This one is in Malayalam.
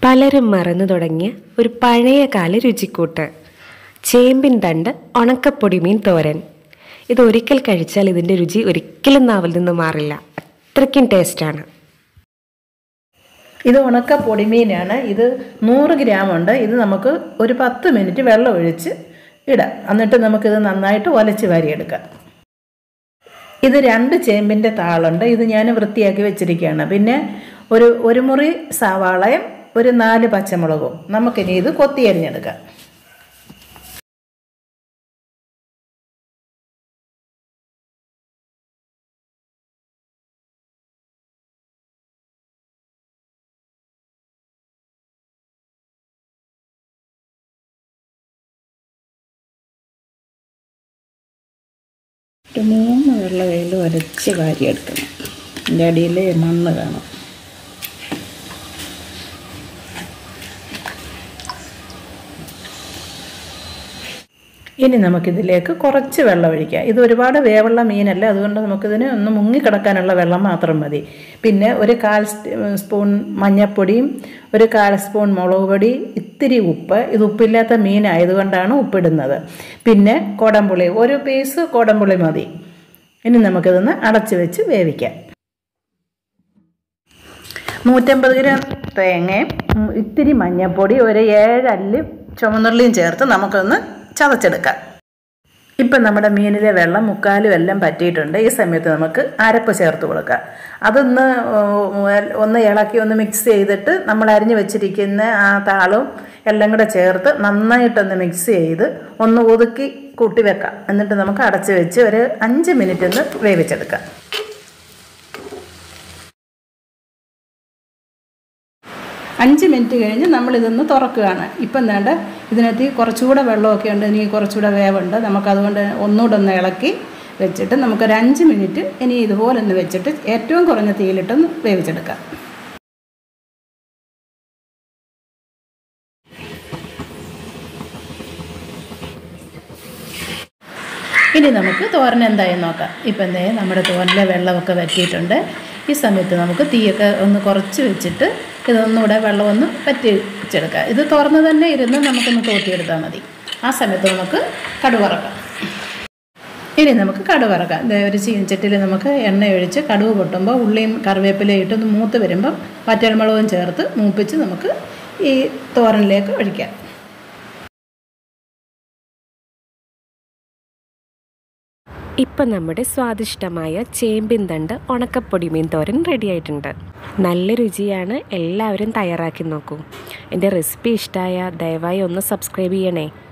പലരും മറന്നു തുടങ്ങിയ ഒരു പഴയകാല രുചിക്കൂട്ട് ചേമ്പിൻ തണ്ട് ഉണക്കപ്പൊടിമീൻ തോരൻ ഇത് ഒരിക്കൽ കഴിച്ചാൽ ഇതിൻ്റെ രുചി ഒരിക്കലും നാവിൽ നിന്ന് മാറില്ല അത്രയ്ക്കും ടേസ്റ്റാണ് ഇത് ഉണക്ക പൊടിമീനാണ് ഇത് നൂറ് ഗ്രാം ഉണ്ട് ഇത് നമുക്ക് ഒരു പത്ത് മിനിറ്റ് വെള്ളം ഒഴിച്ച് ഇടാം എന്നിട്ട് നമുക്കിത് നന്നായിട്ട് ഒലച്ച് വാരിയെടുക്കാം ഇത് രണ്ട് ചേമ്പിൻ്റെ താളുണ്ട് ഇത് ഞാൻ വൃത്തിയാക്കി വെച്ചിരിക്കുകയാണ് പിന്നെ ഒരു ഒരു മുറി സവാളയും ഒരു നാല് പച്ചമുളകും നമുക്കിനി ഇത് കൊത്തി അരിഞ്ഞെടുക്കാം ഒരു മൂന്ന് വെള്ള വെയിൽ ഉരച്ച് വാരിയെടുക്കണം അതിൻ്റെ അടിയിൽ മണ്ണ് കാണും ഇനി നമുക്കിതിലേക്ക് കുറച്ച് വെള്ളം ഒഴിക്കാം ഇത് ഒരുപാട് വേവുള്ള മീനല്ല അതുകൊണ്ട് നമുക്കിതിന് ഒന്ന് മുങ്ങിക്കിടക്കാനുള്ള വെള്ളം മാത്രം മതി പിന്നെ ഒരു കാൽ സ്പൂൺ മഞ്ഞൾപ്പൊടിയും ഒരു കാൽ സ്പൂൺ മുളക് പൊടി ഇത്തിരി ഉപ്പ് ഇത് ഉപ്പില്ലാത്ത മീനായതുകൊണ്ടാണ് ഉപ്പിടുന്നത് പിന്നെ കോടംപുളി ഒരു പീസ് കോടംപുളി മതി ഇനി നമുക്കിതൊന്ന് അടച്ച് വെച്ച് വേവിക്കാം നൂറ്റമ്പത് ഗ്രാം തേങ്ങയും ഇത്തിരി മഞ്ഞൾപ്പൊടി ഒരു ഏഴല്ലി ചുമന്നുള്ളിയും ചേർത്ത് നമുക്കൊന്ന് ചതച്ചെടുക്കാം ഇപ്പം നമ്മുടെ മീനിലെ വെള്ളം മുക്കാലും എല്ലാം പറ്റിയിട്ടുണ്ട് ഈ സമയത്ത് നമുക്ക് അരപ്പ് ചേർത്ത് കൊടുക്കാം അതൊന്ന് ഒന്ന് ഇളക്കി ഒന്ന് മിക്സ് ചെയ്തിട്ട് നമ്മൾ അരിഞ്ഞു വെച്ചിരിക്കുന്ന ആ താളും എല്ലാം കൂടെ ചേർത്ത് നന്നായിട്ടൊന്ന് മിക്സ് ചെയ്ത് ഒന്ന് ഒതുക്കി കൂട്ടി വെക്കാം എന്നിട്ട് നമുക്ക് അടച്ച് വെച്ച് ഒരു അഞ്ച് മിനിറ്റ് ഒന്ന് വേവിച്ചെടുക്കാം അഞ്ച് മിനിറ്റ് കഴിഞ്ഞ് നമ്മളിതൊന്ന് തുറക്കുകയാണ് ഇപ്പം എന്താണ്ട് ഇതിനകത്ത് കുറച്ചുകൂടെ വെള്ളമൊക്കെ ഉണ്ട് ഇനി കുറച്ചുകൂടെ വേവുണ്ട് നമുക്കതുകൊണ്ട് ഒന്നുകൂടെ ഒന്ന് ഇളക്കി വെച്ചിട്ട് നമുക്കൊരു അഞ്ച് മിനിറ്റ് ഇനി ഇതുപോലെ ഒന്ന് വെച്ചിട്ട് ഏറ്റവും കുറഞ്ഞ തീയിലിട്ടൊന്ന് വേവിച്ചെടുക്കാം ഇനി നമുക്ക് തോരൻ എന്തായി നോക്കാം ഇപ്പം എന്തേ നമ്മുടെ തോരനിലെ വെള്ളമൊക്കെ വറ്റിയിട്ടുണ്ട് ഈ സമയത്ത് നമുക്ക് തീയൊക്കെ ഒന്ന് കുറച്ച് വെച്ചിട്ട് ഇതൊന്നുകൂടെ വെള്ളമൊന്ന് വറ്റിച്ചെടുക്കാം ഇത് തുറന്ന് തന്നെ ഇരുന്ന് നമുക്കൊന്ന് തോത്തിയെടുത്താൽ മതി ആ സമയത്ത് നമുക്ക് കടുവറക്കാം ഇനി നമുക്ക് കടുവ് ഇറക്കാം ഒരു ചീനച്ചട്ടിയിൽ നമുക്ക് എണ്ണ ഒഴിച്ച് കടുവ് പൊട്ടുമ്പോൾ ഉള്ളിയും കറിവേപ്പിലയും ഇട്ടൊന്ന് മൂത്ത് വരുമ്പം വറ്റൽമുളകും ചേർത്ത് മൂപ്പിച്ച് നമുക്ക് ഈ തോരനിലേക്ക് ഒഴിക്കാം ഇപ്പം നമ്മുടെ സ്വാദിഷ്ടമായ ചേമ്പിൻ തണ്ട് ഉണക്കപ്പൊടിമീൻ തോരൻ റെഡി ആയിട്ടുണ്ട് നല്ല രുചിയാണ് എല്ലാവരും തയ്യാറാക്കി നോക്കൂ എൻ്റെ റെസിപ്പി ഇഷ്ടമായ ദയവായി ഒന്ന് സബ്സ്ക്രൈബ് ചെയ്യണേ